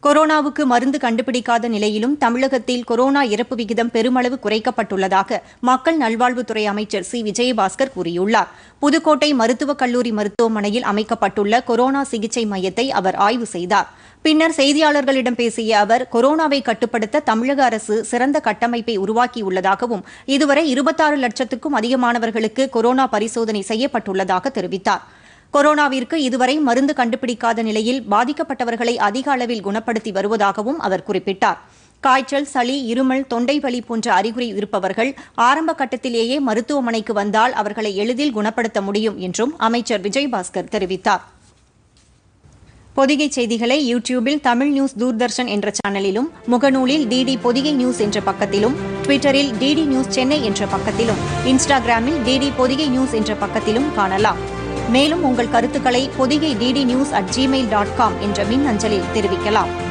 கொரோனாவுக்கு மருந்து கண்டுபிடிக்காத நிலையிலும் தமிழகத்தில் கொரோனா இறப்பு விகிதம் பெருமளவு குறைக்கப்பட்டுள்ளதாக மக்கள் நல்வாழ்வுத்துறை அமைச்சர் சி விஜயபாஸ்கர் கூறியுள்ளார் புதுக்கோட்டை மருத்துவக் கல்லூரி மருத்துவமனையில் அமைக்கப்பட்டுள்ள கொரோனா சிகிச்சை மையத்தை அவர் ஆய்வு செய்தார் பின்னர் செய்தியாளர்களிடம் பேசிய அவர் கொரோனாவை கட்டுப்படுத்த தமிழக அரசு சிறந்த கட்டமைப்பை உருவாக்கியுள்ளதாகவும் இதுவரை இருபத்தாறு லட்சத்துக்கும் அதிகமானவர்களுக்கு கொரோனா பரிசோதனை செய்யப்பட்டுள்ளதாக தெரிவித்தார் கொரோனாவிற்கு இதுவரை மருந்து கண்டுபிடிக்காத நிலையில் பாதிக்கப்பட்டவர்களை அதிக அளவில் குணப்படுத்தி வருவதாகவும் அவர் குறிப்பிட்டார் காய்ச்சல் சளி இருமல் தொண்டை வலி போன்ற அறிகுறி இருப்பவர்கள் ஆரம்ப கட்டத்திலேயே மருத்துவமனைக்கு வந்தால் அவர்களை எளிதில் குணப்படுத்த முடியும் என்றும் அமைச்சர் விஜயபாஸ்கர் தெரிவித்தார் பொதிகை செய்திகளை யூடியூபில் தமிழ் நியூஸ் தூர்தர்ஷன் என்ற சேனலிலும் முகநூலில் டிடி பொதிகை நியூஸ் என்ற பக்கத்திலும் ட்விட்டரில் டிடி நியூஸ் சென்னை என்ற பக்கத்திலும் இன்ஸ்டாகிராமில் டிடி பொதிகை நியூஸ் என்ற பக்கத்திலும் காணலாம் மேலும் உங்கள் கருத்துக்களை Podhigai DD news at Gmail dot com என்ற மின் அஞ்சலில் தெரிவிக்கலாம்